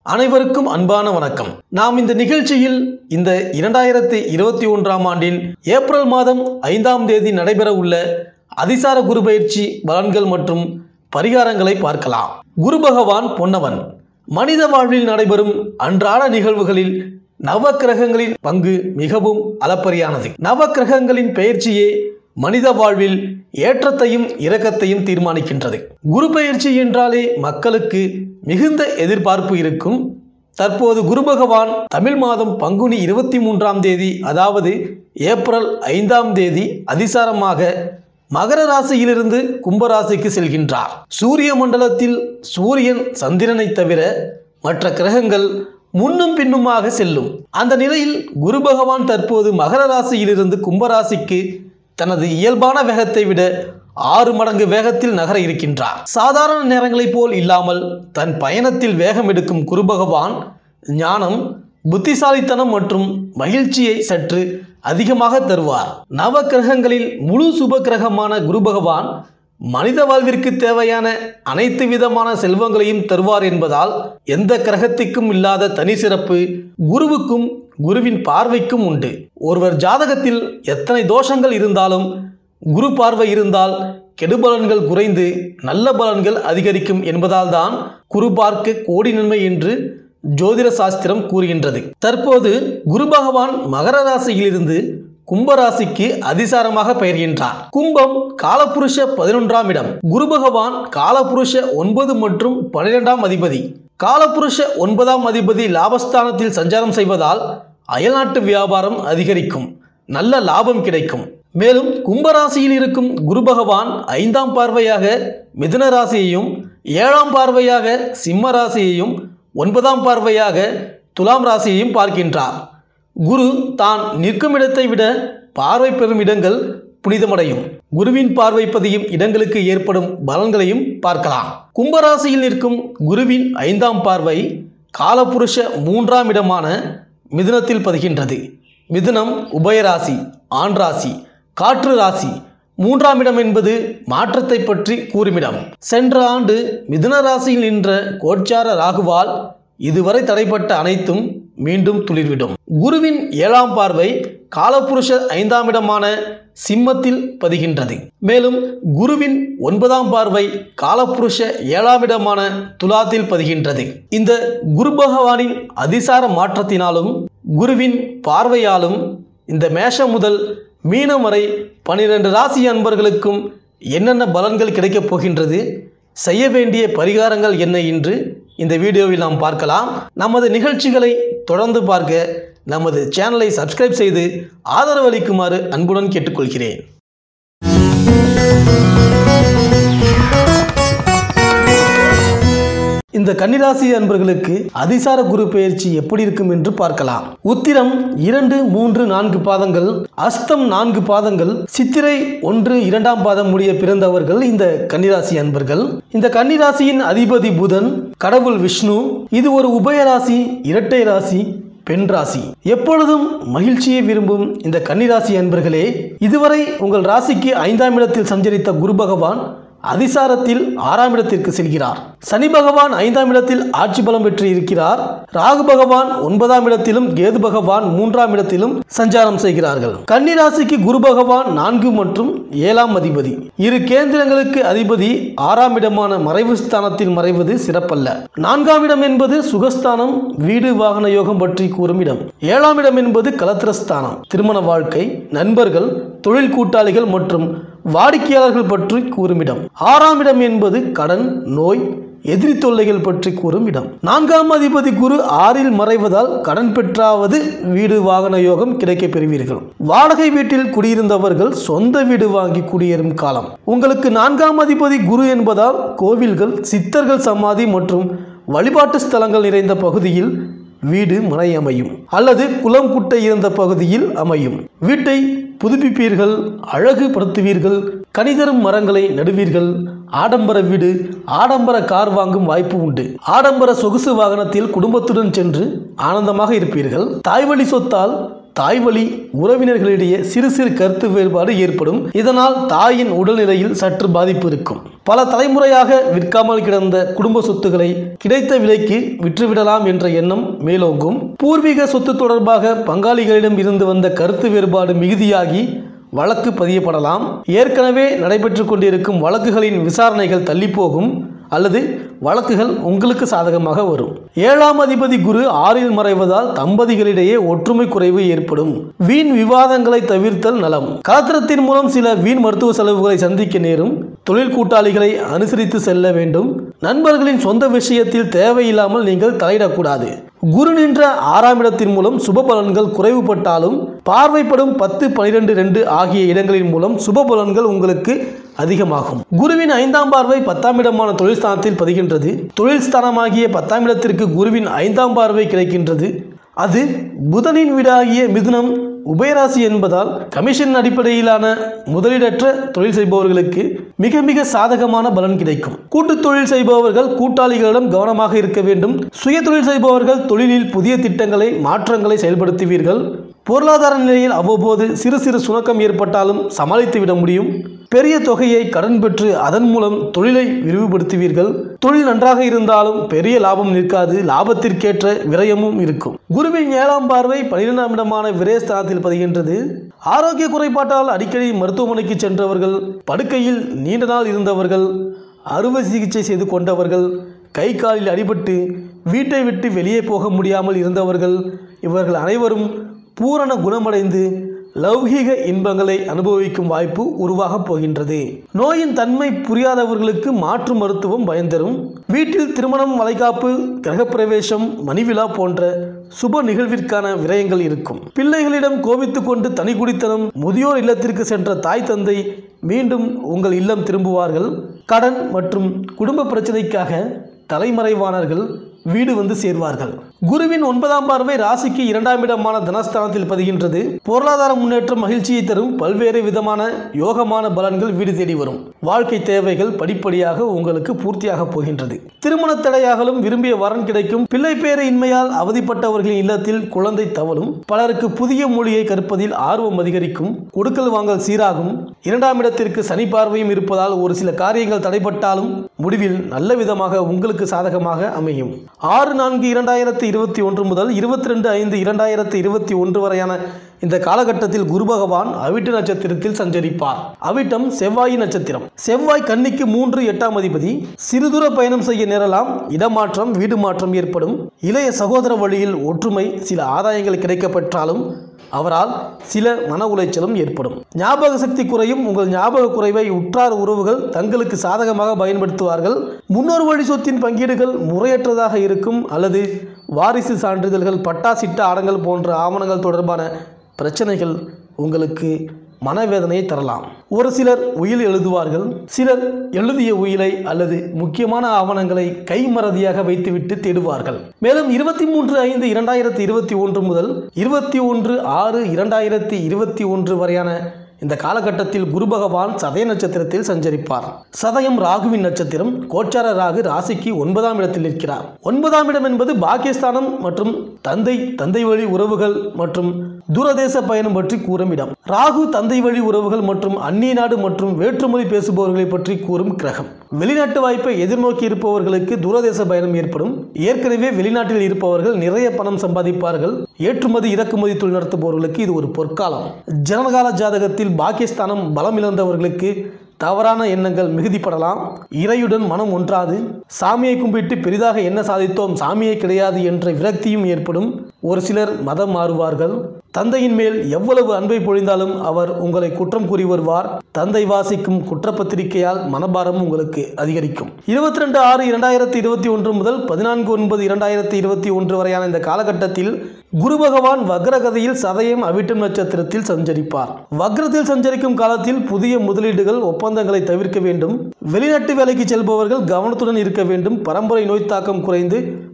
அனைவருக்கும் அன்பான வணக்கம் நாம் இந்த நிகழ்ச்சியில் இந்த இரண்டாயிரத்தி இருபத்தி ஒன்றாம் ஆண்டின் ஏப்ரல் மாதம் ஐந்தாம் தேதி நடைபெற உள்ள அதிசார குரு பயிற்சி பலன்கள் மற்றும் பரிகாரங்களை பார்க்கலாம் குரு பகவான் பொன்னவன் மனித வாழ்வில் நடைபெறும் அன்றாட நிகழ்வுகளில் நவக்கிரகங்களின் பங்கு மிகவும் அளப்பரியானது நவக்கிரகங்களின் பெயர்ச்சியே மனித வாழ்வில் ஏற்றத்தையும் இரக்கத்தையும் தீர்மானிக்கின்றது குரு பெயர்ச்சி என்றாலே மக்களுக்கு மிகுந்த எதிர்பார்ப்பு இருக்கும் தற்போது குரு பகவான் தமிழ் மாதம் பங்குனி இருபத்தி மூன்றாம் தேதி அதாவது ஏப்ரல் ஐந்தாம் தேதி அதிசாரமாக மகர ராசியிலிருந்து கும்பராசிக்கு செல்கின்றார் சூரிய மண்டலத்தில் சூரியன் சந்திரனை தவிர மற்ற கிரகங்கள் முன்னும் பின்னுமாக செல்லும் அந்த நிலையில் குரு பகவான் தற்போது மகர ராசியிலிருந்து கும்பராசிக்கு தனது இயல்பான வேகத்தை விட ஆறு மடங்கு வேகத்தில் நகர இருக்கின்றார் சாதாரண நேரங்களைப் போல் இல்லாமல் தன் பயணத்தில் வேகம் எடுக்கும் குரு பகவான் ஞானம் புத்திசாலித்தனம் மற்றும் மகிழ்ச்சியை சற்று அதிகமாக தருவார் நவ கிரகங்களில் முழு சுப கிரகமான குரு பகவான் மனித வாழ்விற்கு தேவையான அனைத்து விதமான செல்வங்களையும் தருவார் என்பதால் எந்த கிரகத்திற்கும் இல்லாத தனி சிறப்பு குருவுக்கும் குருவின் பார்வைக்கும் உண்டு ஒருவர் ஜாதகத்தில் எத்தனை தோஷங்கள் இருந்தாலும் குரு பார்வை இருந்தால் கெடுபலன்கள் குறைந்து நல்ல பலன்கள் அதிகரிக்கும் என்பதால் தான் குரு பார்க்க கோடி நன்மை என்று ஜோதிட சாஸ்திரம் கூறுகின்றது தற்போது குரு பகவான் மகர ராசியிலிருந்து கும்பராசிக்கு அதிசாரமாக பெயர்கின்றார் கும்பம் காலபுருஷ பதினொன்றாம் இடம் குரு பகவான் காலபுருஷ ஒன்பது மற்றும் பனிரெண்டாம் அதிபதி காலபுருஷ ஒன்பதாம் அதிபதி லாபஸ்தானத்தில் சஞ்சாரம் செய்வதால் அயல்நாட்டு வியாபாரம் அதிகரிக்கும் நல்ல லாபம் கிடைக்கும் மேலும் கும்பராசியில் இருக்கும் குரு பகவான் ஐந்தாம் பார்வையாக மிதுன ராசியையும் ஏழாம் பார்வையாக சிம்ம ராசியையும் ஒன்பதாம் பார்வையாக துலாம் ராசியையும் பார்க்கின்றார் குரு தான் நிற்கும் இடத்தை விட பார்வை பெறும் இடங்கள் புனிதமடையும் குருவின் பார்வை பதியும் இடங்களுக்கு ஏற்படும் பலன்களையும் பார்க்கலாம் கும்பராசியில் நிற்கும் குருவின் ஐந்தாம் பார்வை காலபுருஷ மூன்றாம் இடமான மிதுனத்தில் பதிகின்றது மிதுனம் உபயராசி ஆண் ராசி காற்று ராசி மூன்றாம் இடம் என்பது மாற்றத்தை பற்றி கூறுமிடம் சென்ற ஆண்டு மிதுன ராசியில் நின்ற கோச்சார ராகுவால் இதுவரை தடைப்பட்ட அனைத்தும் மீண்டும் துளிர்விடும் குருவின் ஏழாம் பார்வை காலபுருஷ ஐந்தாம் இடமான சிம்மத்தில் பதிகின்றது மேலும் குருவின் ஒன்பதாம் பார்வை காலபுருஷ ஏழாம் இடமான துலாத்தில் பதிகின்றது இந்த குரு பகவானின் அதிசார மாற்றத்தினாலும் குருவின் பார்வையாலும் இந்த மேஷம் முதல் மீனம் வரை பனிரெண்டு ராசி அன்பர்களுக்கும் என்னென்ன பலன்கள் கிடைக்கப் போகின்றது செய்ய வேண்டிய பரிகாரங்கள் என்ன என்று இந்த வீடியோவில் நாம் பார்க்கலாம் நமது நிகழ்ச்சிகளை தொடர்ந்து பார்க்க நமது சேனலை சப்ஸ்கிரைப் செய்து ஆதரவு அளிக்குமாறு அன்புடன் கேட்டுக்கொள்கிறேன் இந்த கன்னிராசி அன்பர்களுக்கு அதிசார குரு பெயர்ச்சி எப்படி இருக்கும் என்று பார்க்கலாம் உத்திரம் இரண்டு மூன்று நான்கு பாதங்கள் அஸ்தம் நான்கு பாதங்கள் சித்திரை ஒன்று இரண்டாம் பாதம் முடிய பிறந்தவர்கள் இந்த கன்னிராசி அன்பர்கள் இந்த கன்னிராசியின் அதிபதி புதன் கடவுள் விஷ்ணு இது ஒரு உபயராசி இரட்டை ராசி பெண் ராசி எப்பொழுதும் மகிழ்ச்சியை விரும்பும் இந்த கன்னிராசி அன்பர்களே இதுவரை உங்கள் ராசிக்கு ஐந்தாம் இடத்தில் சஞ்சரித்த குரு பகவான் அதிசாரத்தில் ஆறாம் இடத்திற்கு செல்கிறார் சனி பகவான் ஐந்தாம் இடத்தில் ஆட்சி பலம் பெற்று இருக்கிறார் ராகு பகவான் ஒன்பதாம் இடத்திலும் கேது பகவான் மூன்றாம் இடத்திலும் சஞ்சாரம் செய்கிறார்கள் கன்னிராசிக்கு குரு பகவான் நான்கு மற்றும் ஏழாம் அதிபதி இரு கேந்திரங்களுக்கு அதிபதி ஆறாம் இடமான மறைவு ஸ்தானத்தில் மறைவது சிறப்பல்ல நான்காம் இடம் என்பது சுகஸ்தானம் வீடு வாகன யோகம் பற்றி கூறும் இடம் ஏழாம் இடம் என்பது கலத்திரஸ்தானம் திருமண வாழ்க்கை நண்பர்கள் தொழில் கூட்டாளிகள் மற்றும் வாடிக்கையாளர்கள் பற்றி கூறும் இடம் ஆறாம் இடம் என்பது கடன் நோய் எதிரி தொல்லைகள் பற்றி கூறும் இடம் நான்காம் அதிபதி குரு ஆறில் மறைவதால் கடன் பெற்றாவது வீடு வாகன யோகம் கிடைக்கப் பெறுவீர்கள் வாடகை வீட்டில் குடியிருந்தவர்கள் சொந்த வீடு வாங்கி குடியேறும் காலம் உங்களுக்கு நான்காம் அதிபதி குரு என்பதால் கோவில்கள் சித்தர்கள் சமாதி மற்றும் வழிபாட்டு ஸ்தலங்கள் நிறைந்த பகுதியில் வீடு மனை அமையும் அல்லது குளம் குட்டை இருந்த பகுதியில் அமையும் வீட்டை புதுப்பிப்பீர்கள் அழகுபடுத்துவீர்கள் கனிதரும் மரங்களை நடுவீர்கள் ஆடம்பர வீடு ஆடம்பர கார் வாங்கும் வாய்ப்பு உண்டு ஆடம்பர சொகுசு வாகனத்தில் குடும்பத்துடன் சென்று ஆனந்தமாக இருப்பீர்கள் தாய்வழி சொத்தால் தாய்வழி உறவினர்களிடையே சிறு சிறு கருத்து வேறுபாடு ஏற்படும் இதனால் தாயின் உடல்நிலையில் சற்று பாதிப்பு இருக்கும் பல தலைமுறையாக விற்காமல் கிடந்த குடும்ப சொத்துக்களை கிடைத்த விலைக்கு விற்றுவிடலாம் என்ற எண்ணம் மேலோங்கும் பூர்வீக சொத்து தொடர்பாக பங்காளிகளிடம் இருந்து வந்த கருத்து வேறுபாடு மிகுதியாகி வழக்கு பதியப்படலாம் ஏற்கனவே நடைபெற்று கொண்டிருக்கும் வழக்குகளின் விசாரணைகள் தள்ளிப்போகும் அல்லது வழக்குகள் உங்களுக்கு சாதகமாக வரும் ஏழாம் அதிபதி குரு ஆறில் மறைவதால் தம்பதிகளிடையே ஒற்றுமை குறைவு ஏற்படும் வீண் விவாதங்களை தவிர்த்தல் நலம் கலத்திரத்தின் மூலம் சில வீண் மருத்துவ செலவுகளை சந்திக்க நேரும் தொழில் கூட்டாளிகளை அனுசரித்து செல்ல வேண்டும் நண்பர்களின் சொந்த விஷயத்தில் தேவையில்லாமல் நீங்கள் தலையிடக்கூடாது குரு நின்ற ஆறாம் இடத்தின் மூலம் சுப பலன்கள் குறைவுபட்டாலும் பார்வைப்படும் பத்து பனிரெண்டு ரெண்டு ஆகிய இடங்களின் மூலம் சுப பலன்கள் உங்களுக்கு அதிகமாகும் குருவின் ஐந்தாம் பார்வை பத்தாம் இடமான தொழில் ஸ்தானத்தில் பதிகின்றது தொழில் ஸ்தானமாகிய பத்தாம் இடத்திற்கு குருவின் ஐந்தாம் பார்வை கிடைக்கின்றது அது புதனின் வீடாகிய மிதுனம் உபயராசி என்பதால் கமிஷன் அடிப்படையிலான முதலீடற்ற தொழில் செய்பவர்களுக்கு மிக மிக சாதகமான பலன் கிடைக்கும் கூட்டு தொழில் செய்பவர்கள் கூட்டாளிகளிடம் கவனமாக இருக்க வேண்டும் சுய தொழில் செய்பவர்கள் தொழிலில் புதிய திட்டங்களை மாற்றங்களை செயல்படுத்துவீர்கள் பொருளாதார நிலையில் அவ்வப்போது சிறு சிறு சுணக்கம் ஏற்பட்டாலும் சமாளித்து விட முடியும் பெரிய தொகையை கடன் பெற்று அதன் மூலம் தொழிலை விரிவுபடுத்துவீர்கள் தொழில் நன்றாக இருந்தாலும் பெரிய லாபம் நிற்காது லாபத்திற்கேற்ற விரயமும் இருக்கும் குருவின் ஏழாம் பார்வை பனிரெண்டாம் இடமான விரயஸ்தானத்தில் பதிகின்றது ஆரோக்கிய குறைபாட்டால் அடிக்கடி மருத்துவமனைக்கு சென்றவர்கள் படுக்கையில் நீண்ட நாள் இருந்தவர்கள் அறுவை சிகிச்சை செய்து கொண்டவர்கள் கை காலில் அடிபட்டு வீட்டை விட்டு வெளியே போக முடியாமல் இருந்தவர்கள் இவர்கள் அனைவரும் பூரண குணமடைந்து லௌகீக இன்பங்களை அனுபவிக்கும் வாய்ப்பு உருவாகப் போகின்றது நோயின் தன்மை புரியாதவர்களுக்கு மாற்று மருத்துவம் பயன்தரும் வீட்டில் திருமணம் வளைகாப்பு கிரகப்பிரவேசம் மணிவிழா போன்ற சுப நிகழ்விற்கான விரயங்கள் இருக்கும் பிள்ளைகளிடம் கோபித்து கொண்டு தனி குடித்தனம் முதியோர் இல்லத்திற்கு சென்ற தாய் தந்தை மீண்டும் உங்கள் இல்லம் திரும்புவார்கள் கடன் மற்றும் குடும்ப பிரச்சனைக்காக தலைமறைவானர்கள் வீடு வந்து சேர்வார்கள் குருவின் ஒன்பதாம் பார்வை ராசிக்கு இரண்டாம் இடமான தனஸ்தானத்தில் பதிகின்றது பொருளாதார முன்னேற்றம் மகிழ்ச்சியை தரும் பல்வேறு விதமான யோகமான பலன்கள் வீடு தேடி வரும் வாழ்க்கை தேவைகள் படிப்படியாக உங்களுக்கு பூர்த்தியாக போகின்றது திருமண தடையாகலும் விரும்பிய வரன் கிடைக்கும் பிள்ளை பேறு இன்மையால் அவதிப்பட்டவர்களின் இல்லத்தில் குழந்தை தவழும் பலருக்கு புதிய மொழியை கற்பதில் ஆர்வம் அதிகரிக்கும் கொடுக்கல் வாங்கல் சீராகும் இரண்டாம் இடத்திற்கு சனி பார்வையும் இருப்பதால் ஒரு சில காரியங்கள் தடைப்பட்டாலும் முடிவில் நல்ல விதமாக உங்களுக்கு சாதகமாக அமையும் ஆறு நான்கு இரண்டாயிரத்தி இருபத்தி ஒன்று முதல் இருபத்தி ரெண்டு ஐந்து இரண்டாயிரத்தி இருபத்தி ஒன்று வரையான இந்த காலகட்டத்தில் குரு பகவான் அவிட்ட நட்சத்திரத்தில் சஞ்சரிப்பார் அவிட்டம் செவ்வாய் நட்சத்திரம் செவ்வாய் கன்னிக்கு மூன்று எட்டாம் அதிபதி சிறுதூர பயணம் செய்ய நேரலாம் இடமாற்றம் வீடு மாற்றம் ஏற்படும் இளைய சகோதர வழியில் ஒற்றுமை சில ஆதாயங்கள் கிடைக்கப்பெற்றாலும் அவரால் சில மன உளைச்சலும் ஏற்படும் ஞாபக சக்தி குறையும் உங்கள் ஞாபக குறைவை உற்றார் உறவுகள் தங்களுக்கு சாதகமாக பயன்படுத்துவார்கள் முன்னோர் வழி சொத்தின் பங்கீடுகள் முறையற்றதாக இருக்கும் அல்லது வாரிசு சான்றிதழ்கள் பட்டாசிட்ட ஆடங்கள் போன்ற ஆவணங்கள் தொடர்பான பிரச்சனைகள் உங்களுக்கு மனவேதனையை தரலாம் ஒரு சிலர் உயில் எழுதுவார்கள் சிலர் எழுதிய உயிலை அல்லது முக்கியமான ஆவணங்களை கைமறதியாக வைத்துவிட்டு தேடுவார்கள் மேலும் இருபத்தி மூன்று ஐந்து இரண்டாயிரத்தி இருபத்தி ஒன்று முதல் இருபத்தி ஒன்று ஆறு இரண்டாயிரத்தி இருபத்தி ஒன்று வரையான இந்த காலகட்டத்தில் குரு பகவான் சதய நட்சத்திரத்தில் சஞ்சரிப்பார் சதயம் ராகுவின் நட்சத்திரம் கோச்சார ராகு ராசிக்கு ஒன்பதாம் இடத்தில் நிற்கிறார் ஒன்பதாம் இடம் என்பது பாகிஸ்தானம் மற்றும் தந்தை தந்தை வழி உறவுகள் மற்றும் தூரதேச பயணம் பற்றி கூறும் இடம் ராகு தந்தை வழி உறவுகள் மற்றும் அந்நிய நாடு மற்றும் வேற்றுமொழி பேசுபவர்களை பற்றி கூறும் கிரகம் வெளிநாட்டு வாய்ப்பை எதிர்நோக்கி இருப்பவர்களுக்கு தூரதேச பயணம் ஏற்படும் ஏற்கனவே வெளிநாட்டில் இருப்பவர்கள் நிறைய பணம் சம்பாதிப்பார்கள் ஏற்றுமதி இறக்குமதி தொழில் நடத்துபவர்களுக்கு இது ஒரு பொற்காலம் ஜனகால ஜாதகத்தில் பாகிஸ்தானம் பலம் இழந்தவர்களுக்கு தவறான எண்ணங்கள் மிகுதிப்படலாம் இறையுடன் மனம் ஒன்றாது சாமியை கும்பிட்டு பெரிதாக என்ன சாதித்தோம் சாமியே கிடையாது என்ற விரக்தியும் ஏற்படும் ஒரு சிலர் மதம் மாறுவார்கள் தந்தையின் மேல் எவ்வளவு அன்பை பொழிந்தாலும் அவர் உங்களை குற்றம் கூறி வருவார் தந்தை வாசிக்கும் குற்றப்பத்திரிகையால் மனபாரம் உங்களுக்கு அதிகரிக்கும் இருபத்தி ரெண்டு ஆறு இரண்டாயிரத்தி இருபத்தி ஒன்று முதல் பதினான்கு ஒன்பது இரண்டாயிரத்தி இருபத்தி ஒன்று வரையான இந்த காலகட்டத்தில் குரு பகவான் வக்ரகதியில் சதயம் அவிட்டம் நட்சத்திரத்தில் சஞ்சரிப்பார் வக்ரத்தில் சஞ்சரிக்கும் காலத்தில் புதிய முதலீடுகள் ஒப்பந்தங்களை தவிர்க்க வேண்டும் வெளிநாட்டு வேலைக்கு செல்பவர்கள் கவனத்துடன் இருக்க வேண்டும் பரம்பரை நோய் தாக்கம் குறைந்து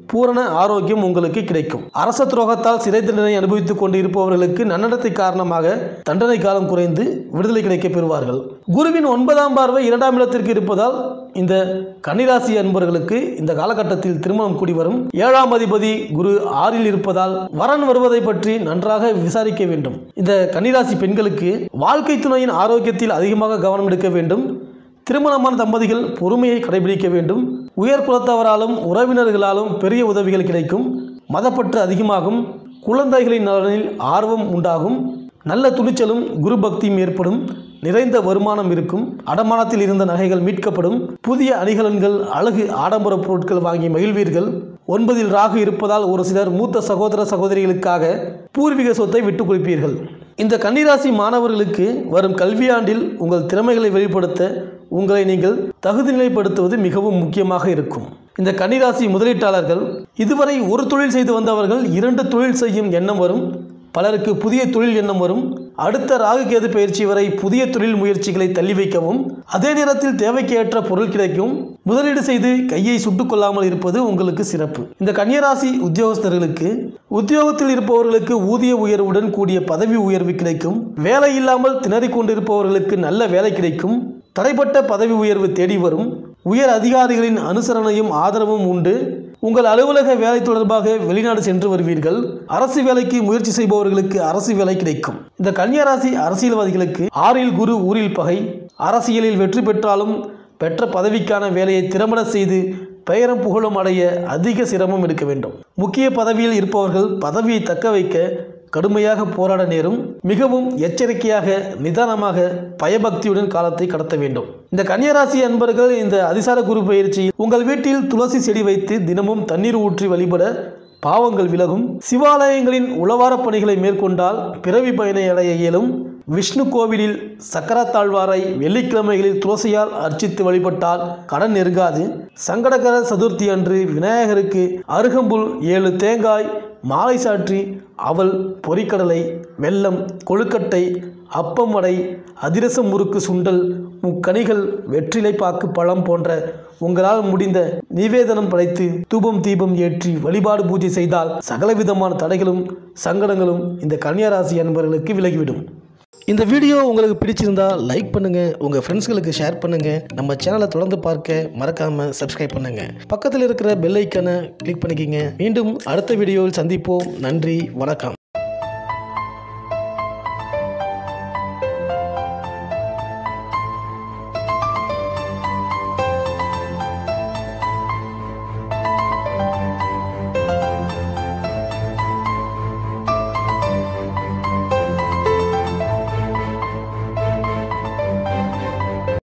பூரண ஆரோக்கியம் உங்களுக்கு கிடைக்கும் அரச துரோகத்தால் சிறை தண்டனை அனுபவித்துக் கொண்டு இருப்பவர்களுக்கு நன்னடத்தை காரணமாக தண்டனை காலம் குறைந்து விடுதலை கிடைக்கப் பெறுவார்கள் குருவின் ஒன்பதாம் பார்வை இரண்டாம் இடத்திற்கு இருப்பதால் இந்த கன்னிராசி அன்பர்களுக்கு இந்த காலகட்டத்தில் திருமணம் கூடி வரும் ஏழாம் அதிபதி குரு ஆறில் இருப்பதால் வரன் வருவதை பற்றி நன்றாக விசாரிக்க வேண்டும் இந்த கன்னிராசி பெண்களுக்கு வாழ்க்கை துணையின் ஆரோக்கியத்தில் அதிகமாக கவனம் எடுக்க வேண்டும் திருமணமான தம்பதிகள் பொறுமையை கடைபிடிக்க வேண்டும் உயர் குலத்தவராலும் உறவினர்களாலும் பெரிய உதவிகள் கிடைக்கும் மதப்பற்று அதிகமாகும் குழந்தைகளின் நலனில் ஆர்வம் உண்டாகும் நல்ல துணிச்சலும் குரு பக்தியும் ஏற்படும் நிறைந்த வருமானம் இருக்கும் அடமானத்தில் இருந்த நகைகள் மீட்கப்படும் புதிய அணிகலன்கள் அழகு ஆடம்பர பொருட்கள் வாங்கி மகிழ்வீர்கள் ஒன்பதில் ராகு இருப்பதால் ஒரு சிலர் மூத்த சகோதர சகோதரிகளுக்காக பூர்வீக சொத்தை விட்டுக் கொடுப்பீர்கள் இந்த கன்னிராசி மாணவர்களுக்கு வரும் கல்வியாண்டில் உங்கள் திறமைகளை வெளிப்படுத்த உங்களை நீங்கள் தகுதிநிலைப்படுத்துவது மிகவும் முக்கியமாக இருக்கும் இந்த கன்னிராசி முதலீட்டாளர்கள் இதுவரை ஒரு தொழில் செய்து வந்தவர்கள் இரண்டு தொழில் செய்யும் எண்ணம் வரும் பலருக்கு புதிய தொழில் எண்ணம் வரும் அடுத்த ராகு கேது பயிற்சி வரை புதிய தொழில் முயற்சிகளை தள்ளி வைக்கவும் அதே நேரத்தில் தேவைக்கு ஏற்ற பொருள் கிடைக்கும் முதலீடு செய்து கையை சுட்டுக் கொள்ளாமல் இருப்பது உங்களுக்கு சிறப்பு இந்த கன்னியராசி உத்தியோகஸ்தர்களுக்கு உத்தியோகத்தில் இருப்பவர்களுக்கு ஊதிய உயர்வுடன் கூடிய பதவி உயர்வு கிடைக்கும் வேலை இல்லாமல் திணறிக் கொண்டிருப்பவர்களுக்கு நல்ல வேலை கிடைக்கும் தடைப்பட்ட பதவி உயர்வு தேடி வரும் உயர் அதிகாரிகளின் அனுசரணையும் ஆதரவும் உண்டு உங்கள் அலுவலக வேலை தொடர்பாக வெளிநாடு சென்று வருவீர்கள் அரசு வேலைக்கு முயற்சி செய்பவர்களுக்கு அரசு வேலை கிடைக்கும் இந்த கன்னியராசி அரசியல்வாதிகளுக்கு ஆறில் குரு ஊரில் பகை அரசியலில் வெற்றி பெற்றாலும் பெற்ற பதவிக்கான வேலையை திறம்பட செய்து பெயரும் புகழும் அடைய அதிக சிரமம் எடுக்க வேண்டும் முக்கிய பதவியில் இருப்பவர்கள் பதவியை தக்க வைக்க கடுமையாக போராட நேரும் மிகவும் எச்சரிக்கையாக நிதானமாக பயபக்தியுடன் காலத்தை கடத்த வேண்டும் இந்த கன்னியராசி அன்பர்கள் இந்த அதிசார குரு பயிற்சியில் உங்கள் வீட்டில் துளசி செடி வைத்து தினமும் தண்ணீர் ஊற்றி வழிபட பாவங்கள் விலகும் சிவாலயங்களின் உளவாரப் பணிகளை மேற்கொண்டால் பிறவி பயனை அடைய இயலும் விஷ்ணு கோவிலில் சக்கரத்தாழ்வாரை வெள்ளிக்கிழமைகளில் துளசியால் அர்ச்சித்து வழிபட்டால் கடன் நெருங்காது சங்கடகர சதுர்த்தி அன்று விநாயகருக்கு அருகம்புல் ஏழு தேங்காய் மாலை சாற்றி அவல் பொரிக்கடலை வெல்லம் கொழுக்கட்டை அப்பம் வடை அதிரசம் முறுக்கு சுண்டல் முக்கனிகள் வெற்றிலை பாக்கு பழம் போன்ற உங்களால் முடிந்த நிவேதனம் படைத்து தூபம் தீபம் ஏற்றி வழிபாடு பூஜை செய்தால் சகலவிதமான தடைகளும் சங்கடங்களும் இந்த கன்னியாராசி அன்பர்களுக்கு விலகிவிடும் இந்த வீடியோ உங்களுக்கு பிடிச்சிருந்தா லைக் பண்ணுங்கள் உங்கள் ஃப்ரெண்ட்ஸ்களுக்கு ஷேர் பண்ணுங்கள் நம்ம சேனலை தொடர்ந்து பார்க்க மறக்காமல் சப்ஸ்கிரைப் பண்ணுங்கள் பக்கத்தில் இருக்கிற பெல் ஐக்கனை கிளிக் பண்ணிக்கிங்க மீண்டும் அடுத்த வீடியோவில் சந்திப்போம் நன்றி வணக்கம்